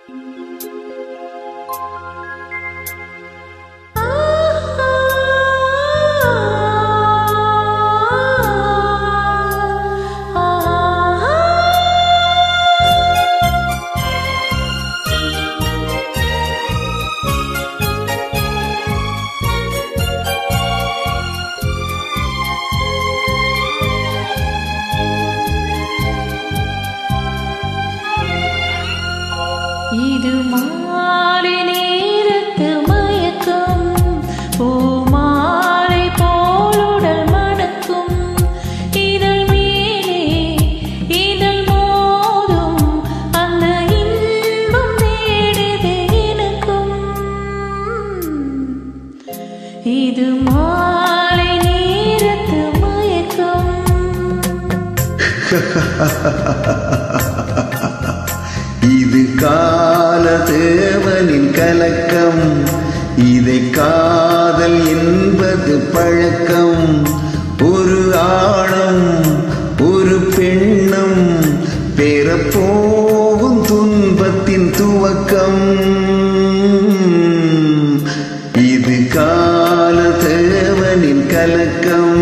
இது மாலை நேரத்து மயக்கம் பூமாலை போலுடல் மணக்கும் இதழ் மேலே இதழ் மோதும் அந்த இன்பம் தேடுது எனக்கும் இது மாலை நேரத்து மயக்கம் இது கால தேவனின் கலக்கம் இதை காதல் என்பது பழக்கம் ஒரு ஆணும் ஒரு பெண்ணும் பெறப்போகும் துன்பத்தின் துவக்கம் இது கால தேவனின் கலக்கம்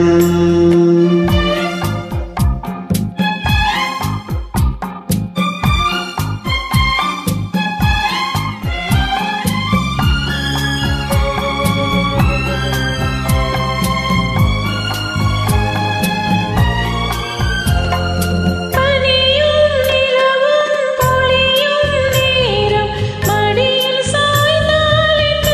பனியும் நிலவும் பொழியும் நேரம் மடியில் சாய்ந்தால் என்ன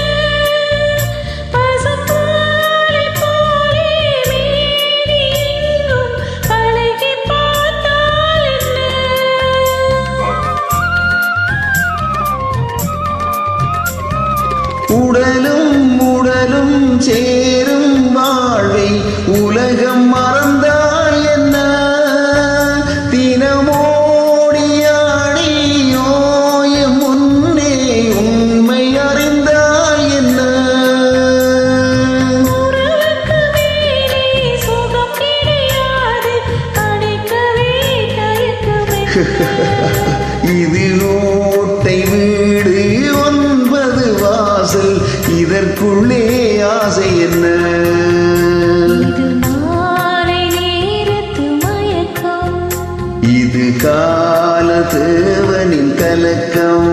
பசும்பாலை போலே மேனி எங்கும் பழகி பார்த்தால் என்ன உடலும் உடலும் சேரும் வாழ்வை உலகம் மறந்தால் என்ன தினமோடியாடி ஓய முன்னே உண்மை அறிந்தால் என்ன உறவுக்கு மேலே சுகம் கிடையாது அடைக்கவே தயக்கமே இது ஓட்டை வீடு ஒன்பது வாசல் இதற்குள்ளே ஆசை என்ன இது மாலை நேரத்து மயக்கம் இது கால தேவனின் கலக்கம்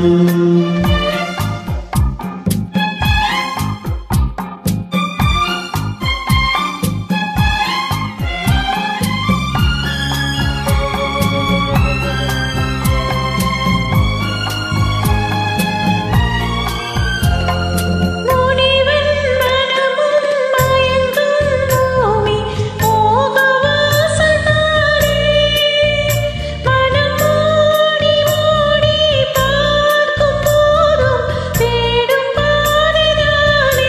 முனிவன் மனமும் மயங்கும் பூமி மோகவாசனாரே மனம் மூடி மூடி பார்க்கும் போதும் தேடும் பாதைதானே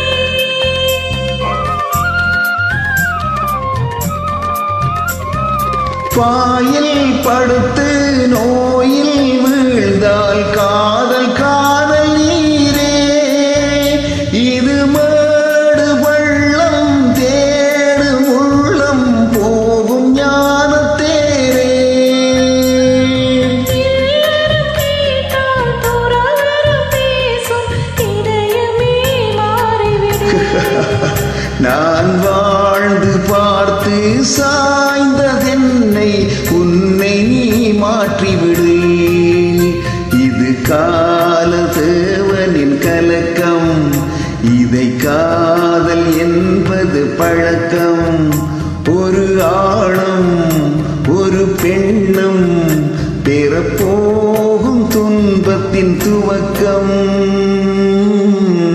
பாயில் படுத்து நோயில் வீழ்ந்தால் காதல் காதல் நீரே இது மேடு பள்ளம் தேடும் உள்ளம் போகும் ஞானத்தேரே எல்லாரும் கேட்டால் துறவறம் பேசும் இதயமே மாறிவிடும் நான் வாழ்ந்து பார்த்து சாய்ந்ததென்னை உன்னை நீ மாற்றிவிடு இது கால தேவனின் கலக்கம் இதை காதல் என்பது பழக்கம் ஒரு ஆணும் ஒரு பெண்ணும் பெறப்போகும் துன்பத்தின் துவக்கம்